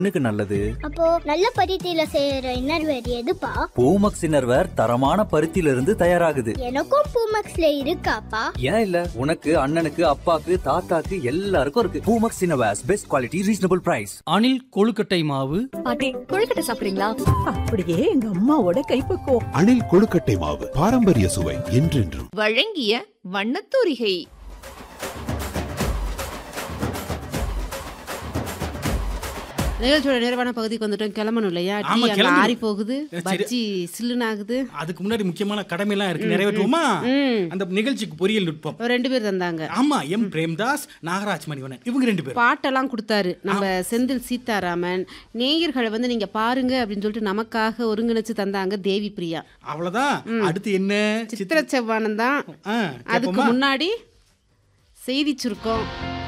கண்ணுக்கு நல்லது அப்போ நல்ல பருத்தியில செய்யற இன்னர்வேர் எதுப்பா பூமக்ஸ் இன்னர்வேர் தரமான பருத்தியில இருந்து தயாராகுது எனக்கும் பூமக்ஸ்ல இருக்காப்பா ஏன் இல்ல உனக்கு அண்ணனுக்கு அப்பாக்கு தாத்தாக்கு எல்லாருக்கும் இருக்கு Poomex innerwears best quality reasonable price அணில் கொழுக்கட்டை மாவு பாட்டி கொழுக்கட்டை சாப்பிடுறீங்களா அப்படியே எங்க அம்மாவோட கைப்பக்குவம் அணில் கொழுக்கட்டை மாவு பாரம்பரிய சுவை என்றென்றும் வழங்கிய வண்ணத்தூரிகை நிகழ்ச்சியோட நிறைவான பகுதிக்கு வந்துட்டோம் கிளம்பணும் இல்லையா டீ ஆமா, அங்க கிளம்பணும். ஆறி போகுது சரி. பஜ்ஜி சில்லுன்னு ஆகுது அதுக்கு முன்னாடி முக்கியமான கடமைலாம் இருக்கு நிறைவேற்றுவோமா ம். அந்த நிகழ்ச்சிக்கு பொறியியல் நுட்பம் ஒரு ரெண்டு பேர் தந்தாங்க ஆமா எம் பிரேம்தாஸ் நாகராஜ் மணிவனன் இவங்க ரெண்டு பேரும் பாட்டெல்லாம் கொடுத்தாரு நம்ம செந்தில் சீதாராமன் நேயர்களை வந்து நீங்க பாருங்க அப்படின்னு சொல்லிட்டு நமக்காக ஒருங்கிணைச்சு தந்தாங்க தேவி பிரியா அவ்வளவுதான் அடுத்து என்ன சித்திர செவ்வானம் தான் ஆ, அதுக்கு கேட்போமா? முன்னாடி செய்தி சுருக்கம்